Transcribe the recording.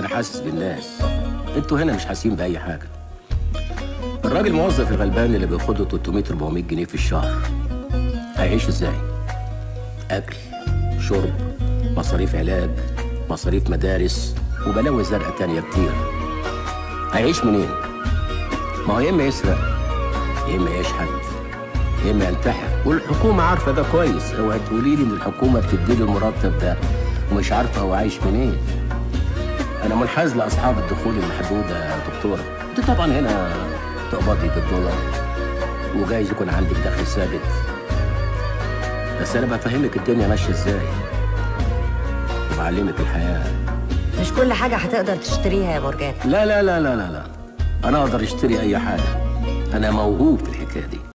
انا حاسس بالناس انتوا هنا مش حاسين باي حاجه الراجل الموظف الغلبان اللي بياخده 300 400 جنيه في الشهر هيعيش ازاي اكل شرب مصاريف علاج مصاريف مدارس وبلاوي زرقاء تانية كتير هيعيش منين ما هو يا اما يسرق يا اما يشحت يا اما ينتحر والحكومه عارفه ده كويس اوعى تقولي لي ان الحكومه بتدي له المرتب ده ومش عارفه هو عايش منين انا منحاز لاصحاب الدخول المحدوده يا دكتوره انت طبعا هنا تقبضي بالدولار وجايز يكون عندك دخل ثابت بس انا بفهمك الدنيا ماشيه ازاي وبعلمك الحياه مش كل حاجة هتقدر تشتريها يا مرجان لا لا لا لا لا لا انا اقدر اشتري اي حاجه انا موهوب في الحكايه دي